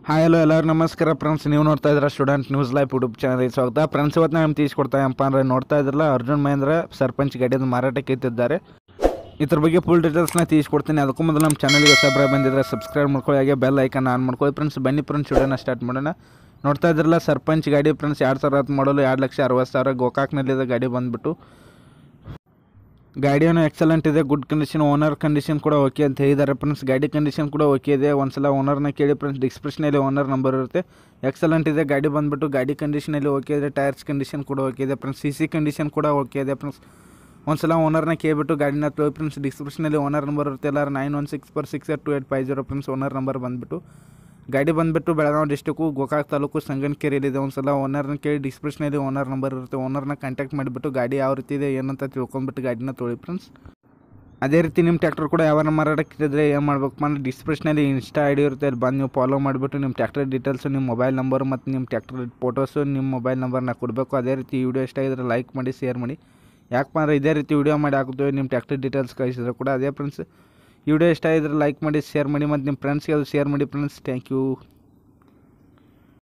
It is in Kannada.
ಹಾಯ್ ಹಲೋ ಎಲ್ಲರೂ ನಮಸ್ಕಾರ ಫ್ರೆಂಡ್ಸ್ ನೀವು ನೋಡ್ತಾ ಇದ್ದೀರಾ student news life YouTube channel ಸ್ವಾಗತ ಫ್ರೆಂಡ್ಸ್ ಇವತ್ತು ನಾನು ತೀಸ್ಕೊಡ್ತಾಯಪ್ಪ ಅಂದರೆ ನೋಡ್ತಾ ಇದ್ರಲ್ಲ ಅರ್ಜುನ್ ಮಹೇಂದ್ರ ಸರ್ಪಂಚ್ ಗಾಡಿಯನ್ನು ಮಾರಾಟಕ್ಕೆ ಇಟ್ಟಿದ್ದಾರೆ ಇದ್ರ ಬಗ್ಗೆ ಫುಲ್ ಡೀಟೇಲ್ಸ್ನ ತೀಸ್ಕೊಡ್ತೀನಿ ಅದಕ್ಕೂ ಮೊದಲು ನಮ್ಮ ಚಾನಲ್ಗೆ ಹೊಸಬ್ರ ಬಂದಿದ್ರೆ ಸಬ್ಸ್ಕ್ರೈಬ್ ಮಾಡ್ಕೊಳ್ಳಿ ಹಾಗೆ ಬೆಲ್ ಐಕನ್ ಆನ್ ಮಾಡ್ಕೊಳ್ಳಿ ಫ್ರೆಂಡ್ಸ್ ಬನ್ನಿ ಫ್ರೆಂಡ್ಸ್ ವಿಡಿಯೋನ ಸ್ಟಾರ್ಟ್ ಮಾಡೋಣ ನೋಡ್ತಾ ಇದ್ರಲ್ಲ ಸರ್ಪಂಚ್ ಗಾಡಿ ಫ್ರೆಂಡ್ಸ್ ಎರಡು ಸಾವಿರ ಹತ್ತು ಮಾಡಲು ಎರಡು ಲಕ್ಷ ಅರವತ್ತು ಸಾವಿರ ಗೋಕಾಕ್ನಲ್ಲಿದೆ ಗಾಡಿ ಬಂದುಬಿಟ್ಟು ಗಾಡಿಯನ್ನು ಎಕ್ಸಲೆಂಟ್ ಇದೆ ಗುಡ್ ಕಂಡೀಷನ್ ಓನರ್ ಕಂಡೀಷನ್ ಕೂಡ ಓಕೆ ಅಂತ ಹೇಳಿದ್ದಾರೆ ಫ್ರೆಂಡ್ಸ್ ಗಾಡಿ ಕಂಡೀಷನ್ ಕೂಡ ಓಕೆ ಇದೆ ಒಂದ್ಸಲ ಓನರ್ನ ಕೇಳಿ ಫ್ರೆಂಡ್ಸ್ ಡಿಸ್ಕ್ರಿಪ್ಷನಲ್ಲಿ ಓನರ್ ನಂಬರ್ ಇರುತ್ತೆ ಎಕ್ಸಲೆಂಟ್ ಇದೆ ಗಾಡಿ ಬಂದುಬಿಟ್ಟು ಗಾಡಿ ಕಂಡೀಷನಲ್ಲಿ ಓಕೆ ಇದೆ ಟೈರ್ಸ್ ಕಂಡೀಷನ್ ಕೂಡ ಓಕೆ ಇದೆ ಫ್ರೆಂಡ್ಸ್ ಸಿ ಸಿ ಕಂಡೀಷನ್ ಕೂಡ ಓಕೆ ಇದೆ ಫ್ರೆಂಡ್ಸ್ ಒಂದ್ಸಲ ಓನರ್ನ ಕೇಳಿಬಿಟ್ಟು ಗಾಡಿನ ತೊಳಿ ಫ್ರೆಂಡ್ಸ್ ಡಿಸ್ಕ್ರಿಪ್ಷನಲ್ಲಿ ಓನರ್ ನಂಬರ್ ಇರುತ್ತೆ ಎಲ್ಲರೂ nine one six four six eight two eight five zero friends owner number ಬಂದುಬಿಟ್ಟು ಗಾಡಿ ಬಂದುಬಿಟ್ಟು ಬೆಳಗಾವಿ ಡಿಸ್ಟಿಕ್ಕು ಗೋಕಾಕ್ ತಾಲೂಕು ಸಂಗನಕೆರೆಯಲ್ಲಿದೆ ಒಂದು ಸಲ ಓನರ್ನ ಕೇಳಿ ಡಿಸ್ಕ್ರಿಪ್ಷನಲ್ಲಿ ಓನರ್ ನಂಬರ್ ಇರುತ್ತೆ ಓನರ್ನ ಕಾಂಟ್ಯಾಕ್ಟ್ ಮಾಡಿಬಿಟ್ಟು ಗಾಡಿ ಯಾವ ರೀತಿ ಇದೆ ಏನಂತ ತಿಳ್ಕೊಂಬಿಟ್ಟು ಗಾಡಿನ ತೊಳಿ ಫ್ರೆಂಡ್ಸ್ ಅದೇ ರೀತಿ ನಿಮ್ಮ ಟ್ಯಾಕ್ಟರ್ ಕೂಡ ಯಾವ ಮಾರಾಟಕ್ಕೆ ಇಟ್ಟಿದ್ರೆ ಏನು ಮಾಡ್ಬೇಕು ಅಂದ್ರೆ ಡಿಸ್ಕ್ರಿಪ್ಷನಲ್ಲಿ ಇನ್ಸ್ಟಾ ಐ ಡಿ ಇರುತ್ತೆ ಅಲ್ಲಿ ಬಂದು ನೀವು ಫಾಲೋ ಮಾಡಿಬಿಟ್ಟು ನಿಮ್ಮ ಟ್ಯಾಕ್ಟರ್ ಡೀಟೇಲ್ಸು ನಿಮ್ಮ ಮೊಬೈಲ್ ನಂಬರ್ ಮತ್ತು ನಿಮ್ಮ ಟ್ಯಾಕ್ಟರ್ ಫೋಟೋಸು ನಿಮ್ಮ ಮೊಬೈಲ್ ನಂಬರ್ನ ಕೊಡಬೇಕು ಅದೇ ರೀತಿ ಈ ವಿಡಿಯೋ ಇಷ್ಟ ಆಗಿದ್ರೆ ಲೈಕ್ ಮಾಡಿ ಶೇರ್ ಮಾಡಿ ಯಾಕಪ್ಪ ಅಂದ್ರೆ ಇದೇ ರೀತಿ ವಿಡಿಯೋ ಮಾಡಿ ಹಾಕ್ತೀವಿ ನಿಮ್ಮ ಟ್ಯಾಕ್ಟರ್ ಡೀಟೇಲ್ಸ್ ಕಳಿಸಿದ್ರೆ ಕೂಡ ಅದೇ ಫ್ರೆಂಡ್ಸ್ ಈ ವಿಡಿಯೋ ಇಷ್ಟ ಆಗಿದ್ರೆ ಲೈಕ್ ಮಾಡಿ ಶೇರ್ ಮಾಡಿ ಮತ್ತು ನಿಮ್ಮ ಫ್ರೆಂಡ್ಸ್ಗೆ ಅದು ಶೇರ್ ಮಾಡಿ ಫ್ರೆಂಡ್ಸ್ ಥ್ಯಾಂಕ್ ಯು